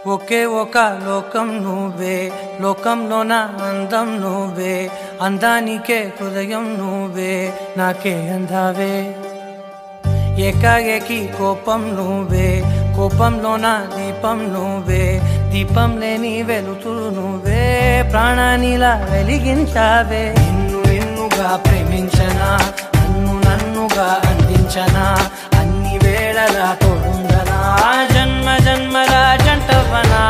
ఒకే ఒక లోకం నువ్వే లోకంలోన అందం నువ్వే అందానికే హృదయం నువ్వే నాకే అందావే ఏకాఏకి కోపం నువ్వే కోపంలోన దీపం నువ్వే దీపం లేని వెలుతురు నువ్వే ప్రాణానిలా వెలిగించావే నిన్ను నిన్నుగా ప్రేమించనా నన్ను నన్నుగా అందించనా అన్ని వేళలా తోడుందనా జన్మ జన్మల జంటవనా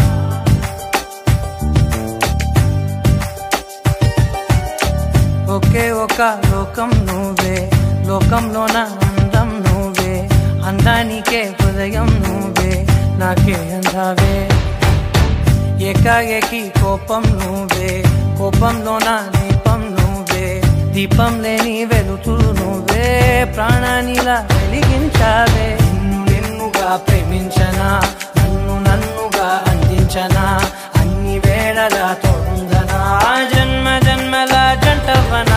ఒకే ఒక లోకం నువ్వే లోకంలోన అందం నువ్వే అందానికే హృదయం నువ్వే నాకే అందావే ఏకాఏకి కోపం నువ్వే కోపంలోన దీపం నువ్వే దీపం లేని వెలుతురు నువ్వే ప్రాణానిలా వెలిగించావే నిన్ను నిన్నుగా ప్రేమించనా నన్ను నన్నుగా అందించనా అన్ని వేళలా తోడుందనా జన్మ జన్మల జంటవనా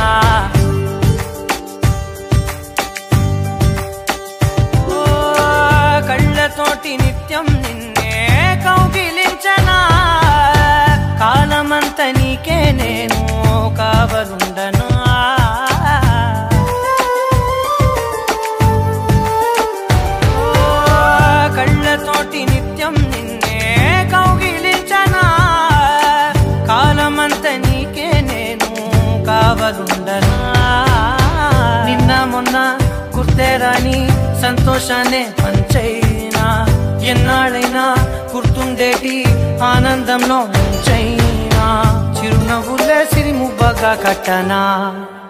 ఓ కళ్ళతోటి నిత్యం నిన్నే కౌగిలించనా కాలమంత నీకే నేను కావలుండనా ఓ కళ్ళతోటి నిత్యం నిన్నే కౌగిలించనా కాలమంత నీకే నేను కావలుండనా నిన్న మొన్న గుర్తేరాని సంతోషాన్ని పంచైనా ఎన్నాళ్ళైనా గుర్తుండేటి ఆనందంలో ఉంచైనా చిరునవ్వులే సిరిముబ్బగా కట్టనా